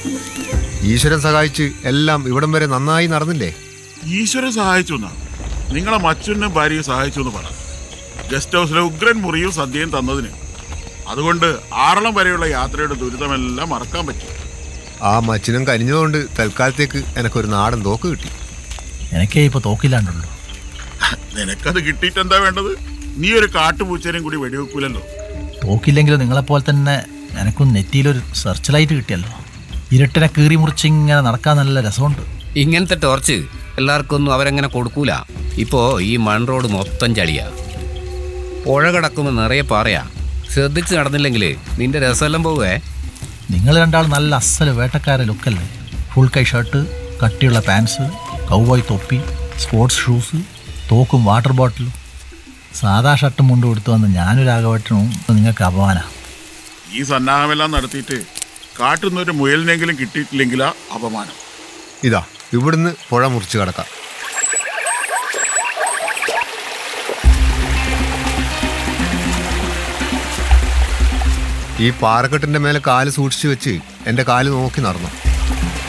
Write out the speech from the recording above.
ഈശ്വരൻ സഹായിച്ച് എല്ലാം ഇവിടം വരെ നന്നായി നടന്നില്ലേ ഈശ്വരൻ സഹായിച്ചു എന്നാ നിങ്ങളെ മച്ചുനും ഭാര്യയും സഹായിച്ചു എന്ന് പറ ഗസ്റ്റ് ഹൗസിലെ ഉഗ്രൻ മുറിയും സദ്യയും തന്നതിന് അതുകൊണ്ട് ആറളം വരെയുള്ള യാത്രയുടെ ദുരിതമെല്ലാം മറക്കാൻ പറ്റി ആ മച്ചിനും കനിഞ്ഞതുകൊണ്ട് തൽക്കാലത്തേക്ക് എനക്കൊരു നാടൻ തോക്ക് കിട്ടി എനിക്കേ ഇപ്പോൾ തോക്കില്ലാണ്ടുള്ളൂ നിനക്കത് കിട്ടിയിട്ട് എന്താ വേണ്ടത് നീ ഒരു കാട്ടുപൂച്ചേനെയും കൂടി വെടിവെക്കൂലല്ലോ തോക്കില്ലെങ്കിലും നിങ്ങളെപ്പോലെ തന്നെ എനിക്കും നെറ്റിയിലൊരു സെർച്ച് ലൈറ്റ് കിട്ടിയല്ലോ ഇരുട്ടിനെ കീറി മുറിച്ച് ഇങ്ങനെ നടക്കാൻ നല്ല രസമുണ്ട് ഇങ്ങനത്തെ ടോർച്ച് എല്ലാവർക്കും ഒന്നും അവരങ്ങനെ കൊടുക്കൂല ഇപ്പോ ഈ മൺ റോഡ് മൊത്തം ചളിയാ പുഴ കിടക്കുമ്പോൾ നിറയെ പാറയാ ശ്രദ്ധിച്ച് നടന്നില്ലെങ്കിൽ നിന്റെ രസമെല്ലാം പോവേ നിങ്ങൾ രണ്ടാൾ നല്ല അസല് വേട്ടക്കാരെ ലുക്കല്ലേ ഫുൾ കൈ ഷർട്ട് കട്ടിയുള്ള പാൻസ് കൗബോയ് തൊപ്പി സ്പോർട്സ് ഷൂസ് തോക്കും വാട്ടർ ബോട്ടിലും സാധാ ഷർട്ടും മുണ്ടും എടുത്തു വന്ന് ഞാനൊരു ആകവട്ടനും നിങ്ങൾക്ക് അപമാന ഈ സന്നാഹമെല്ലാം നടത്തിയിട്ട് കാട്ടുന്നൊരു മുയലിനെങ്കിലും കിട്ടിയിട്ടില്ലെങ്കിലാ അപമാനം ഇതാ ഇവിടുന്ന് പുഴ മുറിച്ച് കിടക്കാം ഈ പാറക്കെട്ടിന്റെ മേലെ കാല് സൂക്ഷിച്ചു വെച്ച് എന്റെ കാല് നോക്കി നടന്നു